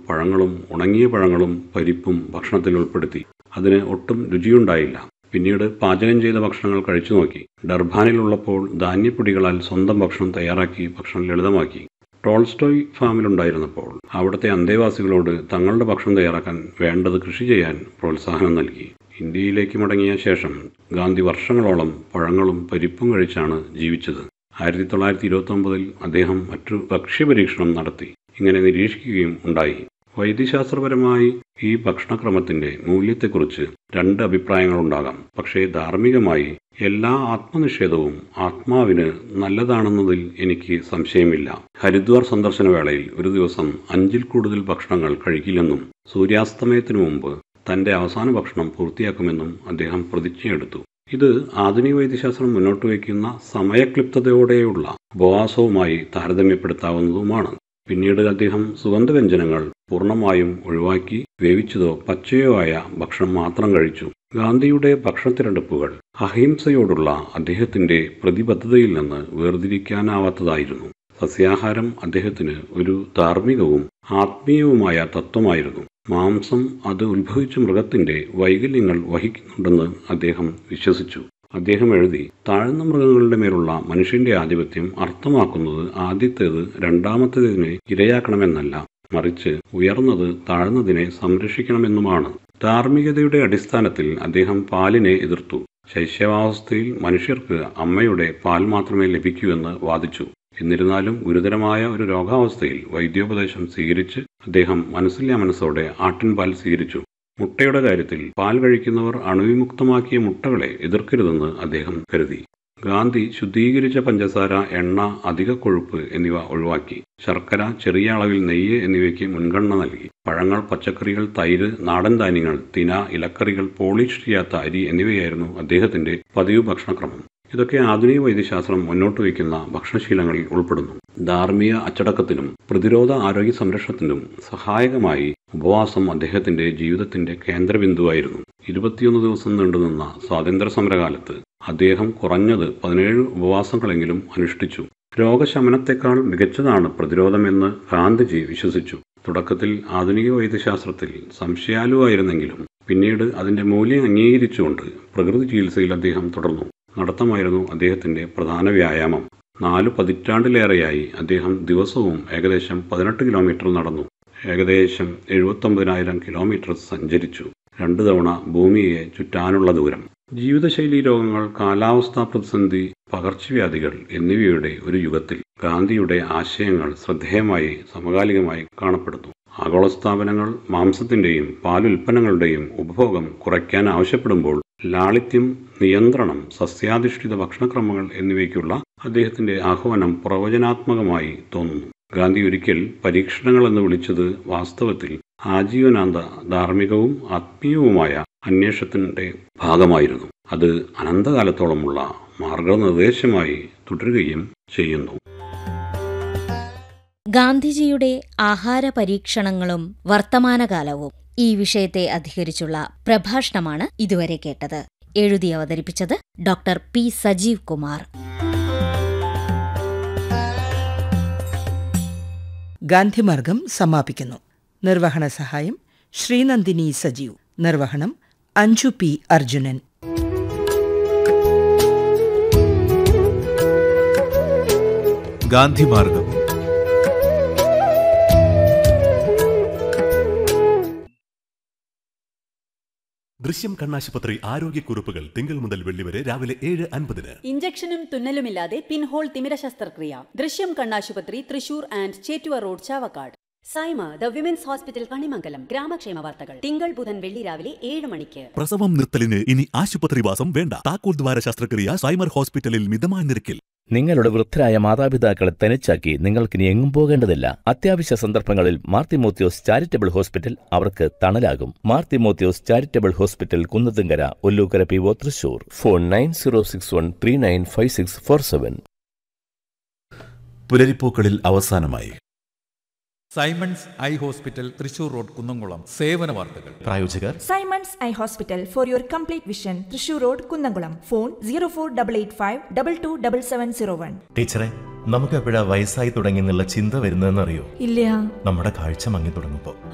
പഴങ്ങളും ഉണങ്ങിയ പഴങ്ങളും പരിപ്പും ഭക്ഷണത്തിൽ ഉൾപ്പെടുത്തി അതിന് ഒട്ടും രുചിയുണ്ടായില്ല പിന്നീട് പാചകം ചെയ്ത ഭക്ഷണങ്ങൾ കഴിച്ചു നോക്കി ഡർബാനിലുള്ളപ്പോൾ ധാന്യപ്പൊടികളാൽ സ്വന്തം ഭക്ഷണം തയ്യാറാക്കി ഭക്ഷണം ലളിതമാക്കി ടോൾസ്റ്റോയ് ഫാമിലുണ്ടായിരുന്നപ്പോൾ അവിടുത്തെ അന്തേവാസികളോട് തങ്ങളുടെ ഭക്ഷണം തയ്യാറാക്കാൻ വേണ്ടത് കൃഷി ചെയ്യാൻ പ്രോത്സാഹനം നൽകി ഇന്ത്യയിലേക്ക് മടങ്ങിയ ശേഷം ഗാന്ധി വർഷങ്ങളോളം പഴങ്ങളും പരിപ്പും കഴിച്ചാണ് ജീവിച്ചത് ആയിരത്തി തൊള്ളായിരത്തി ഇരുപത്തി ഒമ്പതിൽ അദ്ദേഹം മറ്റു ഭക്ഷ്യപരീക്ഷണം നടത്തി ഇങ്ങനെ നിരീക്ഷിക്കുകയും ഉണ്ടായി വൈദ്യശാസ്ത്രപരമായി ഈ ഭക്ഷണക്രമത്തിന്റെ മൂല്യത്തെക്കുറിച്ച് രണ്ട് അഭിപ്രായങ്ങളുണ്ടാകാം പക്ഷേ ധാർമ്മികമായി എല്ലാ ആത്മനിഷേധവും ആത്മാവിന് നല്ലതാണെന്നതിൽ എനിക്ക് സംശയമില്ല ഹരിദ്വാർ സന്ദർശന വേളയിൽ ഒരു ദിവസം അഞ്ചിൽ കൂടുതൽ ഭക്ഷണങ്ങൾ കഴിക്കില്ലെന്നും സൂര്യാസ്തമയത്തിനു മുമ്പ് തന്റെ അവസാന ഭക്ഷണം പൂർത്തിയാക്കുമെന്നും അദ്ദേഹം പ്രതിജ്ഞയെടുത്തു ഇത് ആധുനിക വൈദ്യശാസ്ത്രം മുന്നോട്ട് വയ്ക്കുന്ന സമയക്ലിപ്തതയോടെയുള്ള ഉപവാസവുമായി താരതമ്യപ്പെടുത്താവുന്നതുമാണ് പിന്നീട് അദ്ദേഹം സുഗന്ധവ്യഞ്ജനങ്ങൾ പൂർണ്ണമായും ഒഴിവാക്കി വേവിച്ചതോ പച്ചയോ ആയ ഭക്ഷണം മാത്രം കഴിച്ചു ഗാന്ധിയുടെ ഭക്ഷണത്തിരഞ്ഞെടുപ്പുകൾ അഹിംസയോടുള്ള അദ്ദേഹത്തിന്റെ പ്രതിബദ്ധതയിൽ നിന്ന് വേർതിരിക്കാനാവാത്തതായിരുന്നു സസ്യാഹാരം അദ്ദേഹത്തിന് ഒരു ധാർമ്മികവും ആത്മീയവുമായ തത്വമായിരുന്നു മാംസം അത് ഉത്ഭവിച്ച മൃഗത്തിന്റെ വൈകല്യങ്ങൾ വഹിക്കുന്നുണ്ടെന്ന് അദ്ദേഹം വിശ്വസിച്ചു അദ്ദേഹം എഴുതി താഴ്ന്ന മൃഗങ്ങളുടെ മേലുള്ള മനുഷ്യന്റെ ആധിപത്യം അർത്ഥമാക്കുന്നത് ആദ്യത്തേത് രണ്ടാമത്തേതിനെ ഇരയാക്കണമെന്നല്ല മറിച്ച് ഉയർന്നത് താഴ്ന്നതിനെ സംരക്ഷിക്കണമെന്നുമാണ് ധാർമ്മികതയുടെ അടിസ്ഥാനത്തിൽ അദ്ദേഹം പാലിനെ എതിർത്തു ശൈശവാവസ്ഥയിൽ മനുഷ്യർക്ക് അമ്മയുടെ പാൽ മാത്രമേ ലഭിക്കൂ എന്ന് വാദിച്ചു എന്നിരുന്നാലും ഗുരുതരമായ ഒരു രോഗാവസ്ഥയിൽ വൈദ്യോപദേശം സ്വീകരിച്ച് അദ്ദേഹം മനസ്സില്ലാ മനസ്സോടെ ആട്ടിൻപാൽ സ്വീകരിച്ചു മുട്ടയുടെ കാര്യത്തിൽ പാൽ കഴിക്കുന്നവർ അണുവിമുക്തമാക്കിയ മുട്ടകളെ എതിർക്കരുതെന്ന് അദ്ദേഹം കരുതി ഗാന്ധി ശുദ്ധീകരിച്ച പഞ്ചസാര എണ്ണ അധിക കൊഴുപ്പ് എന്നിവ ഒഴിവാക്കി ശർക്കര ചെറിയ അളവിൽ നെയ്യ് എന്നിവയ്ക്ക് മുൻഗണന നൽകി പഴങ്ങൾ പച്ചക്കറികൾ തൈര് നാടൻ ധാന്യങ്ങൾ തിന ഇലക്കറികൾ പോളിഷ് ചെയ്യാത്ത അരി എന്നിവയായിരുന്നു അദ്ദേഹത്തിന്റെ പതിവ് ഭക്ഷണക്രമം ഇതൊക്കെ ആധുനിക വൈദ്യശാസ്ത്രം മുന്നോട്ട് വയ്ക്കുന്ന ഭക്ഷണശീലങ്ങളിൽ ഉൾപ്പെടുന്നു ധാർമ്മിക അച്ചടക്കത്തിനും പ്രതിരോധ ആരോഗ്യ സംരക്ഷണത്തിനും സഹായകമായി ഉപവാസം അദ്ദേഹത്തിന്റെ ജീവിതത്തിന്റെ കേന്ദ്രബിന്ദുവായിരുന്നു ഇരുപത്തിയൊന്ന് ദിവസം നീണ്ടുനിന്ന സ്വാതന്ത്ര്യ സമരകാലത്ത് അദ്ദേഹം കുറഞ്ഞത് പതിനേഴ് ഉപവാസങ്ങളെങ്കിലും അനുഷ്ഠിച്ചു രോഗശമനത്തെക്കാൾ മികച്ചതാണ് പ്രതിരോധമെന്ന് ഗാന്ധിജി വിശ്വസിച്ചു തുടക്കത്തിൽ ആധുനിക വൈദ്യശാസ്ത്രത്തിൽ സംശയാലുവായിരുന്നെങ്കിലും പിന്നീട് അതിന്റെ മൂല്യം അംഗീകരിച്ചുകൊണ്ട് പ്രകൃതി ചികിത്സയിൽ അദ്ദേഹം തുടർന്നു നടത്തമായിരുന്നു അദ്ദേഹത്തിന്റെ പ്രധാന വ്യായാമം നാലു പതിറ്റാണ്ടിലേറെയായി അദ്ദേഹം ദിവസവും ഏകദേശം പതിനെട്ട് കിലോമീറ്റർ നടന്നു ഏകദേശം എഴുപത്തൊമ്പതിനായിരം കിലോമീറ്റർ സഞ്ചരിച്ചു രണ്ടു തവണ ഭൂമിയെ ചുറ്റാനുള്ള ദൂരം ജീവിതശൈലീ രോഗങ്ങൾ കാലാവസ്ഥാ പ്രതിസന്ധി പകർച്ചവ്യാധികൾ എന്നിവയുടെ ഒരു യുഗത്തിൽ ഗാന്ധിയുടെ ആശയങ്ങൾ ശ്രദ്ധേയമായി സമകാലികമായി കാണപ്പെടുന്നു ആഗോള സ്ഥാപനങ്ങൾ മാംസത്തിന്റെയും പാലുൽപ്പന്നങ്ങളുടെയും ഉപഭോഗം കുറയ്ക്കാൻ ആവശ്യപ്പെടുമ്പോൾ ലാളിത്യം നിയന്ത്രണം സസ്യാധിഷ്ഠിത ഭക്ഷണക്രമങ്ങൾ എന്നിവയ്ക്കുള്ള അദ്ദേഹത്തിന്റെ ആഹ്വാനം പ്രവചനാത്മകമായി തോന്നുന്നു ഗാന്ധി ഒരിക്കൽ പരീക്ഷണങ്ങൾ എന്ന് വിളിച്ചത് വാസ്തവത്തിൽ ആജീവനാന്ത ധാർമ്മികവും ആത്മീയവുമായ അന്വേഷണത്തിന്റെ ഭാഗമായിരുന്നു അത് അനന്തകാലത്തോളമുള്ള മാർഗനിർദ്ദേശമായി തുടരുകയും ചെയ്യുന്നു ഗാന്ധിജിയുടെ ആഹാര പരീക്ഷണങ്ങളും വർത്തമാനകാലവും ഈ വിഷയത്തെ അധികരിച്ചുള്ള പ്രഭാഷണമാണ് ഇതുവരെ കേട്ടത് എഴുതി അവതരിപ്പിച്ചത് ഡോക്ടർ പി സജീവ് കുമാർ ഗാന്ധിമാർഗം സമാപിക്കുന്നു നിർവഹണ സഹായം ശ്രീനന്ദിനി സജീവ് നിർവഹണം അഞ്ജു പി അർജുനൻ ഗാന്ധിമാർഗം ദൃശ്യം കണ്ണാശുപത്രി ആരോഗ്യക്കുറിപ്പുകൾ തിങ്കൾ മുതൽ വെള്ളി വരെ രാവിലെ ഏഴ് അൻപതിന് ഇഞ്ചക്ഷനും തുന്നലുമില്ലാതെ പിൻഹോൾ തിമിര ശസ്ത്രക്രിയ ദൃശ്യം കണ്ണാശുപത്രി Thrissur and Chettuva road Chavakkad Saima the women's hospital Kanimangalam ഗ്രാമക്ഷേമ വാർത്തകൾ തിങ്കൾ ബുധൻ വെള്ളി രാവിലെ ഏഴ് മണിക്ക് പ്രസവം നിർത്തലിന് ഇനി ആശുപത്രിവാസം വേണ്ട താക്കോൽ ദ്വാര ശസ്ത്രക്രിയ സൈമർ ഹോസ്പിറ്റലിൽ മിതമായ നിരക്കിൽ നിങ്ങളുടെ വൃദ്ധരായ മാതാപിതാക്കളെ തനിച്ചാക്കി നിങ്ങൾക്കിനി എങ്ങും പോകേണ്ടതില്ല അത്യാവശ്യ സന്ദർഭങ്ങളിൽ മാർത്തിമോത്യോസ് ചാരിറ്റബിൾ ഹോസ്പിറ്റൽ അവർക്ക് തണലാകും Marthimothios charitable hospital Kunnathumkara Ollukkara P O Thrissur phone nine zero six one three nine five six four seven പുലരിപ്പൂക്കളിൽ അവസാനമായി Simon's eye hospital Thrissur road Kunnamkulam സേവന വാർത്തകൾ പ്രായോജകർ Simon's eye hospital for your complete vision Thrissur road Kunnamkulam phone zero four double eight five double two double seven zero one ടീച്ചറെ നമുക്ക് എപ്പോഴാ വയസ്സായി തുടങ്ങി എന്നുള്ള ചിന്ത വരുന്നതെന്നറിയോ ഇല്ല നമ്മുടെ കാഴ്ച മങ്ങി തുടങ്ങുമ്പോൾ